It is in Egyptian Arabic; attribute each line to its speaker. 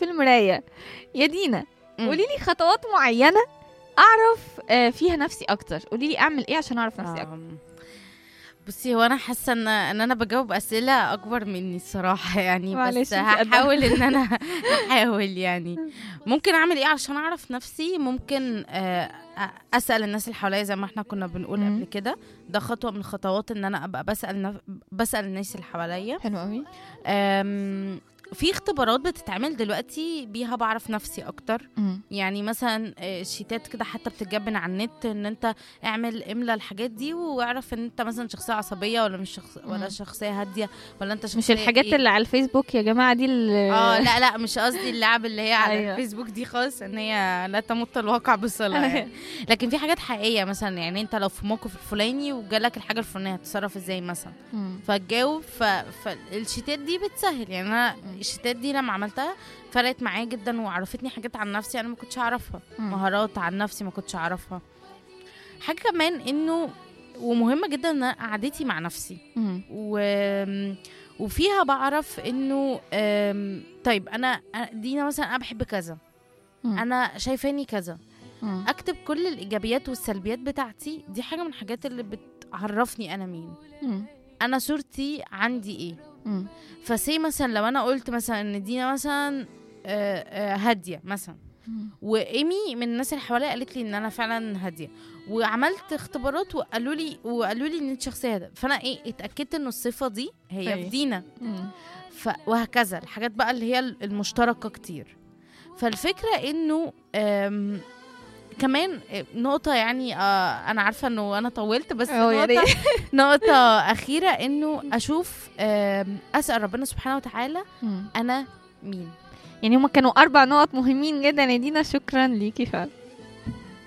Speaker 1: المرايه يا دينا
Speaker 2: مم.
Speaker 1: قولي لي خطوات معينه اعرف آه، فيها نفسي اكتر قولي لي اعمل ايه عشان اعرف نفسي اكتر
Speaker 2: آم، بصي هو انا حاسه ان ان انا بجاوب اسئله اكبر مني الصراحه يعني
Speaker 1: معلش،
Speaker 2: بس
Speaker 1: انتي قدها.
Speaker 2: هحاول ان انا هحاول يعني ممكن اعمل ايه عشان اعرف نفسي ممكن آه، أ- اسال الناس اللي حواليا زي ما احنا كنا بنقول
Speaker 1: مم.
Speaker 2: قبل كده ده خطوه من الخطوات ان انا ابقى بسال نف... بسال الناس اللي حواليا
Speaker 1: حلو قوي
Speaker 2: أم، في اختبارات بتتعمل دلوقتي بيها بعرف نفسي اكتر يعني مثلا آه، شيتات كده حتى بتتجاب من على النت ان انت اعمل املى الحاجات دي واعرف ان انت مثلا شخصيه عصبيه ولا مش شخص ولا
Speaker 1: مم.
Speaker 2: شخصيه هاديه ولا انت شخصيه
Speaker 1: مش الحاجات
Speaker 2: إيه؟
Speaker 1: اللي على الفيسبوك يا جماعه دي اللي
Speaker 2: اه لا لا مش قصدي اللعب اللي هي على
Speaker 1: أيوة.
Speaker 2: الفيسبوك دي خالص ان هي لا تمت الواقع بصله يعني. لكن في حاجات حقيقيه مثلا يعني انت لو في موقف الفلاني وجالك الحاجه الفلانيه هتتصرف ازاي مثلا
Speaker 1: مم.
Speaker 2: فتجاوب ف... فالشيتات دي بتسهل يعني انا الشيتات دي لما عملتها فرقت معايا جدا وعرفتني حاجات عن نفسي انا ما كنتش اعرفها
Speaker 1: مم.
Speaker 2: مهارات عن نفسي ما كنتش اعرفها حاجه كمان انه ومهمه جدا ان أنا قعدتي مع نفسي
Speaker 1: مم.
Speaker 2: و... وفيها بعرف انه أم، طيب انا أنا- دينا مثلا انا بحب كذا
Speaker 1: مم.
Speaker 2: انا شايفاني كذا
Speaker 1: مم.
Speaker 2: اكتب كل الايجابيات والسلبيات بتاعتي دي حاجه من الحاجات اللي بتعرفني انا مين
Speaker 1: مم.
Speaker 2: انا صورتي عندي ايه
Speaker 1: مم.
Speaker 2: فسي مثلا لو انا قلت مثلا ان دينا مثلا آه، آه، هاديه مثلا
Speaker 1: مم.
Speaker 2: وايمي من الناس اللي حواليا قالت لي ان انا فعلا هاديه وعملت اختبارات وقالوا لي وقالوا لي ان انت شخصيه هاديه فانا ايه اتاكدت ان الصفه دي هي في
Speaker 1: أيوة.
Speaker 2: دينا
Speaker 1: مم.
Speaker 2: ف... وهكذا الحاجات بقى اللي هي المشتركه كتير فالفكره انه آم، كمان نقطة يعني آه أنا عارفة إنه أنا طولت بس
Speaker 1: أه، يا
Speaker 2: نقطة
Speaker 1: ريت.
Speaker 2: نقطة أخيرة إنه أشوف آم، أسأل ربنا سبحانه وتعالى
Speaker 1: مم.
Speaker 2: أنا مين
Speaker 1: يعني هما كانوا اربع نقط مهمين جدا يا دينا شكرا ليكي فعلا